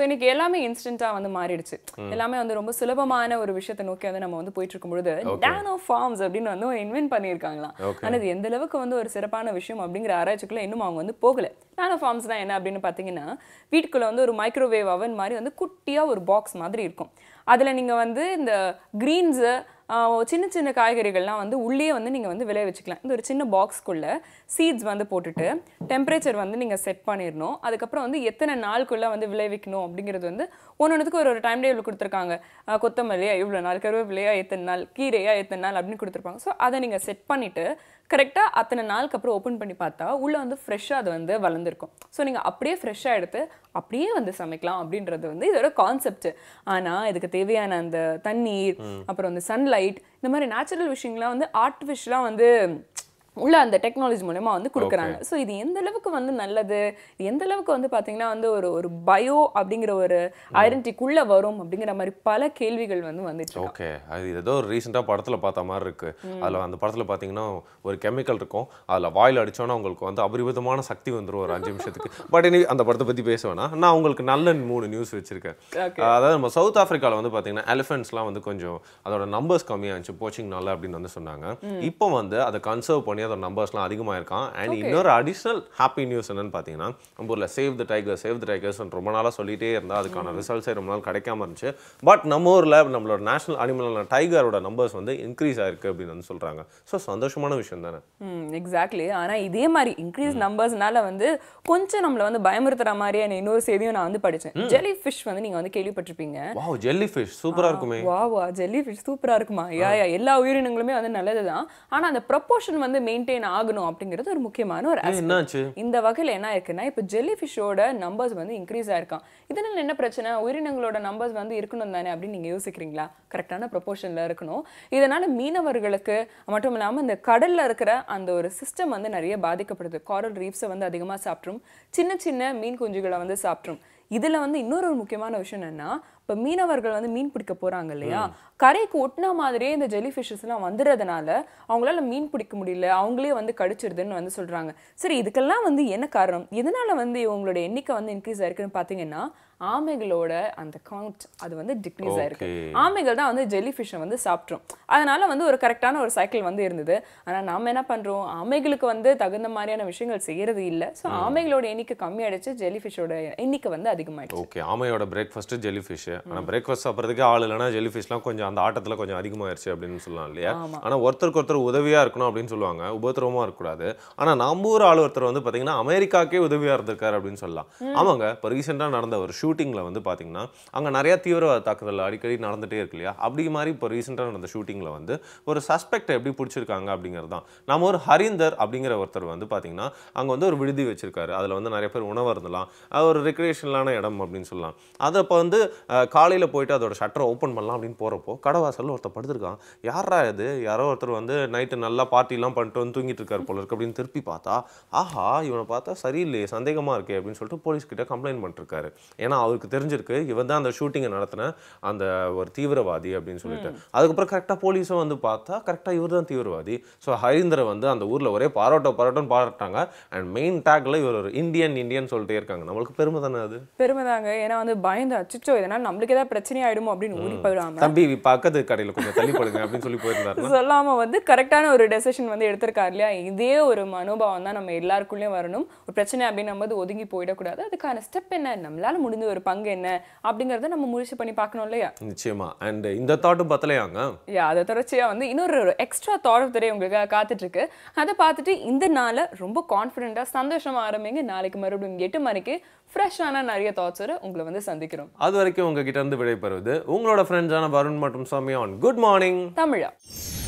இன்னைக்கு எல்லாமே இன்ஸ்டன்ட்டாக வந்து மாறிடுச்சு எல்லாமே வந்து ரொம்ப சுலபமான ஒரு விஷயத்தை நோக்கி வந்து நம்ம வந்து போயிட்டு இருக்கும் பொழுது நானோ ஃபார்ம்ஸ் அப்படின்னு வந்து இன்வென்ட் பண்ணியிருக்காங்களாம் Okay. ஆனால் இது எந்த அளவுக்கு வந்து ஒரு சிறப்பான விஷயம் அப்படிங்கிற ஆராய்ச்சிக்குள்ள இன்னும் அவங்க வந்து போகல நானோ ஃபார்ம்ஸ்னா என்ன அப்படின்னு பார்த்தீங்கன்னா வீட்டுக்குள்ள வந்து ஒரு மைக்ரோவேவ் அவன் மாதிரி வந்து குட்டியா ஒரு பாக்ஸ் மாதிரி இருக்கும் அதுல நீங்க வந்து இந்த கிரீன்ஸு சின்ன சின்ன காய்கறிகள்லாம் வந்து உள்ளே வந்து நீங்க வந்து விளைய வச்சுக்கலாம் இந்த ஒரு சின்ன பாக்ஸ்க்குள்ள சீட்ஸ் வந்து போட்டுட்டு டெம்பரேச்சர் வந்து நீங்க செட் பண்ணிடணும் அதுக்கப்புறம் வந்து எத்தனை நாளுக்குள்ள வந்து விளைவிக்கணும் அப்படிங்கிறது வந்து ஒன்னொன்றுக்கு ஒரு ஒரு டைம் டேபிள் கொடுத்துருக்காங்க அஹ் கொத்தமல்லியா இவ்வளோ நாள் கருவேப்பிலையா எத்தனை நாள் கீரையா எத்தனை நாள் அப்படின்னு கொடுத்துருப்பாங்க ஸோ அதை நீங்க செட் பண்ணிட்டு கரெக்டாக அத்தனை நாளுக்கு அப்புறம் ஓப்பன் பண்ணி பார்த்தா உள்ளே வந்து ஃப்ரெஷ்ஷாக அது வந்து வளர்ந்துருக்கும் ஸோ நீங்கள் அப்படியே ஃப்ரெஷ்ஷாக எடுத்து அப்படியே வந்து சமைக்கலாம் அப்படின்றது வந்து இதோட கான்செப்ட் ஆனால் இதுக்கு தேவையான அந்த தண்ணீர் அப்புறம் அந்த சன்லைட் இந்த மாதிரி நேச்சுரல் விஷயங்கள்லாம் வந்து ஆர்டிஃபிஷியலாக வந்து உள்ள அந்த டெக்னாலஜி மூலமா வந்து கொடுக்குறாங்க ஸோ இது எந்த அளவுக்கு வந்து நல்லது இது எந்த அளவுக்கு வந்து பார்த்தீங்கன்னா வந்து ஒரு ஒரு பயோ அப்படிங்கிற ஒரு ஐடென்டிக்குள்ள வரும் அப்படிங்கிற மாதிரி பல கேள்விகள் வந்து வந்துட்டு இருக்கு. ஓகே அது ஏதோ ஒரு ரீசெண்டாக படத்தில் பார்த்த மாதிரி இருக்கு அதில் அந்த படத்தில் பார்த்தீங்கன்னா ஒரு கெமிக்கல் இருக்கும் அதில் வாயில் அடிச்சோன்னா உங்களுக்கு வந்து அபரிவிதமான சக்தி வந்துடும் ஒரு அஞ்சு நிமிஷத்துக்கு பட் இனி அந்த படத்தை பற்றி பேச வேணாம் நான் உங்களுக்கு நல்ல மூணு நியூஸ் வச்சிருக்கேன் Okay. அதாவது நம்ம சவுத் ஆஃப்ரிக்காவில் வந்து பார்த்தீங்கன்னா எலிஃபென்ட்ஸ்லாம் வந்து கொஞ்சம் அதோட நம்பர்ஸ் கம்மியாச்சு போச்சிங்னால அப்படின்னு வந்து சொன்னாங்க இப்போ வந்து அதை கன்சர்வ் பண்ணி அதோட நம்பர்ஸ்லாம் அதிகமாக இருக்கான் அண்ட் இன்னொரு அடிஷ்னல் ஹாப்பி நியூஸ் என்னன்னு பார்த்தீங்கன்னா நம்ம ஊரில் save the tiger save the tigers ரொம்ப நாளாக சொல்லிட்டே இருந்தா அதுக்கான ரிசல்ட்ஸே ரொம்ப நாள் கிடைக்காம இருந்துச்சு பட் நம்ம ஊரில் நம்மளோட நேஷனல் அனிமலான டைகரோட நம்பர்ஸ் வந்து இன்க்ரீஸ் ஆயிருக்கு அப்படின்னு வந்து சொல்றாங்க ஸோ சந்தோஷமான விஷயம் தானே ம் எக்ஸாக்ட்லி ஆனா இதே மாதிரி இன்க்ரீஸ் நம்பர்ஸ்னால வந்து கொஞ்சம் நம்மள வந்து பயமுறுத்துற மாதிரியான இன்னொரு செய்தியும் நான் வந்து படிச்சேன் ஜெல்லி ஃபிஷ் வந்து நீங்க வந்து கேள்விப்பட்டிருப்பீங்க வாவ் ஜெல்லி ஃபிஷ் சூப்பராக இருக்குமே வா வா ஜெல்லி ஃபிஷ் சூப்பரா இருக்குமா யா யா எல்லா உயிரினங்களுமே வந்து நல்லதுதான் ஆனா அந்த ப்ரொபோர்ஷன் வந்து மெயின்டைன் ஆகணும் அப்படிங்கிறது ஒரு முக்கியமான ஒரு ஏன் aspect. என்னாச்சு இந்த வகையில் என்ன இருக்குன்னா இப்போ ஜெல்லி ஃபிஷ்ஷோட நம்பர்ஸ் வந்து இன்க்ரீஸ் ஆயிருக்கான் இதனால என்ன பிரச்சனை உயிரினங்களோட நம்பர்ஸ் வந்து இருக்கணும் தானே அப்படின்னு நீங்க யோசிக்கிறீங்களா கரெக்டான ப்ரொபோர்ஷன்ல இருக்கணும் இதனால மீனவர்களுக்கு மட்டும் இல்லாம இந்த கடல்ல இருக்கிற அந்த ஒரு சிஸ்டம் வந்து நிறைய பாதிக்கப்படுது காரல் ரீஃப்ஸை வந்து அதிகமா சாப்பிட்ரும் சின்ன சின்ன மீன் குஞ்சுகளை வந்து சாப்பிட்ரும் இதுல வந்து இன்னொரு ஒரு முக்கியமான விஷயம் என்னன்னா இப்போ மீனவர்கள் வந்து மீன் பிடிக்க போறாங்க இல்லையா கரைக்கு ஒட்டின மாதிரியே இந்த ஜெல்லி ஃபிஷஸ்லாம் வந்துடுறதுனால அவங்களால மீன் பிடிக்க முடியல அவங்களே வந்து கடிச்சிருதுன்னு வந்து சொல்றாங்க சரி இதுக்கெல்லாம் வந்து என்ன காரணம் எதனால வந்து இவங்களோட எண்ணிக்கை வந்து இன்க்ரீஸ் ஆயிருக்குன்னு பார்த்தீங்கன்னா ஆமைகளோட அந்த கவுண்ட் அது வந்து டிக்ரீஸ் ஆயிருக்கு Okay. ஆமைகள் தான் வந்து ஜெல்லி ஃபிஷ்ஷை வந்து சாப்பிட்ரும் அதனால வந்து ஒரு கரெக்டான ஒரு சைக்கிள் வந்து இருந்தது ஆனா நாம என்ன பண்றோம் ஆமைகளுக்கு வந்து தகுந்த மாதிரியான விஷயங்கள் செய்யறது இல்ல ஸோ ஆமைகளோட எண்ணிக்கை கம்மியாயிடுச்சு ஜெல்லி ஃபிஷ்ஷோட எண்ணிக்கை வந்து அதிகமாயிடுச்சு ஓகே ஆமையோட பிரேக்ஃபாஸ்ட் ஜெல்லி ஃபிஷ் ஆனால் பிரேக்ஃபாஸ்ட் சாப்பிட்றதுக்கு ஆள் இல்லைனா ஜெல்லி ஃபிஷ்லாம் கொஞ்சம் அந்த ஆட்டத்தில் கொஞ்சம் அதிகமாயிருச்சு அப்படின்னு சொல்லலாம் இல்லையா ஆனால் ஒருத்தருக்கு ஒருத்தர் உதவியாக இருக்கணும் அப்படின்னு சொல்லுவாங்க உபத்திரவமாக இருக்கக்கூடாது ஆனால் நம்ம ஊர் ஆள் ஒருத்தர் வந்து பார்த்தீங்கன்னா அமெரிக்காக்கே உதவியாக இருந்திருக்காரு அப்படின்னு சொல்லலாம் ஆமாங்க இப்போ ரீசெண்டாக நடந்த ஒரு ஷூட்டிங்கில் வந்து பார்த்தீங்கன்னா அங்கே நிறைய தீவிரவாத தாக்குதல் அடிக்கடி நடந்துகிட்டே இருக்கு இல்லையா அப்படி மாதிரி இப்போ ரீசெண்டாக நடந்த ஷூட்டிங்கில் வந்து ஒரு சஸ்பெக்டை எப்படி பிடிச்சிருக்காங்க அப்படிங்கிறது தான் நம்ம ஒரு ஹரிந்தர் அப்படிங்கிற ஒருத்தர் வந்து பார்த்தீங்கன்னா அங்கே வந்து ஒரு விடுதி வச்சிருக்காரு அதில் வந்து நிறைய பேர் உணவு இருந்தலாம் அது ஒரு ரெக்ரியேஷனலான இடம் அப்படின்னு சொல்லலாம் அதை இப்போ வந்து காலையில் போயிட்டு அதோட ஷட்டரை ஓப்பன் பண்ணலாம் அப்படின்னு போகிறப்போ கடவாசலில் ஒருத்தர் படுத்திருக்கான் யாரா இது யாரோ ஒருத்தர் வந்து நைட்டு நல்லா பார்ட்டிலாம் பண்ணிட்டு வந்து தூங்கிட்டு இருக்காரு போல இருக்கு அப்படின்னு திருப்பி பார்த்தா ஆஹா இவனை பார்த்தா சரியில்லையே சந்தேகமாக இருக்கே அப்படின்னு சொல்லிட்டு போலீஸ் கிட்ட கம்ப்ளைண்ட் பண்ணிருக்காரு ஏன்னா அவருக்கு தெரிஞ்சிருக்கு இவன் தான் அந்த ஷூட்டிங்கை நடத்தின அந்த ஒரு தீவிரவாதி அப்படின்னு சொல்லிட்டு அதுக்கப்புறம் கரெக்டாக போலீஸும் வந்து பார்த்தா கரெக்டாக இவர் தான் தீவிரவாதி ஸோ ஹரீந்தரை வந்து அந்த ஊரில் ஒரே பாராட்டோ பாராட்டோன்னு பாராட்டாங்க அண்ட் மெயின் டேக்ல இவர் ஒரு இந்தியன் இந்தியன் சொல்லிட்டே இருக்காங்க நம்மளுக்கு பெருமை தானே அது பெருமைதாங்க ஏன்னா வந்து பயந்து அச்சுச்சோ இதனால நம்மளுக்கு ஏதாவது பிரச்சனை ஆயிடுமோ அப்படின்னு ஓடி போயிடாம தம்பி பக்கத்து கடையில் கொஞ்சம் தள்ளி படுங்க அப்படின்னு சொல்லி போயிருந்தாரு சொல்லாம வந்து கரெக்டான ஒரு டெசிஷன் வந்து எடுத்திருக்காரு இல்லையா இதே ஒரு மனோபாவம் தான் நம்ம எல்லாருக்குள்ளேயும் வரணும் ஒரு பிரச்சனை அப்படின்னு நம்ம வந்து ஒதுங்கி போயிடக்கூடாது அதுக்கான ஸ்டெப் என்ன நம்மளால முடிஞ்ச ஒரு பங்கு என்ன அப்படிங்கறத நம்ம முயற்சி பண்ணி பார்க்கணும் இல்லையா நிச்சயமா அண்ட் இந்த தாட்டும் பத்தலையாங்க யா அதை தொடர்ச்சியா வந்து இன்னொரு ஒரு எக்ஸ்ட்ரா தாட் ஆஃப் த உங்களுக்கு காத்துட்டு இருக்கு அதை பார்த்துட்டு இந்த நாளை ரொம்ப கான்ஃபிடென்ட்டா சந்தோஷமா ஆரம்பிங்க நாளைக்கு மறுபடியும் எட்டு மணிக்கு ஃப்ரெஷ்ஷான நிறைய தாட்ஸோட உங்களை வந்து சந்திக்கிறோம் அது வரைக்கும் உங்ககிட்ட இருந்து விடைபெறுவது உங்களோட ஃப்ரெண்ட்ஸான வருண் மற்றும் சாமி ஆன் குட் மார்னிங் தமிழா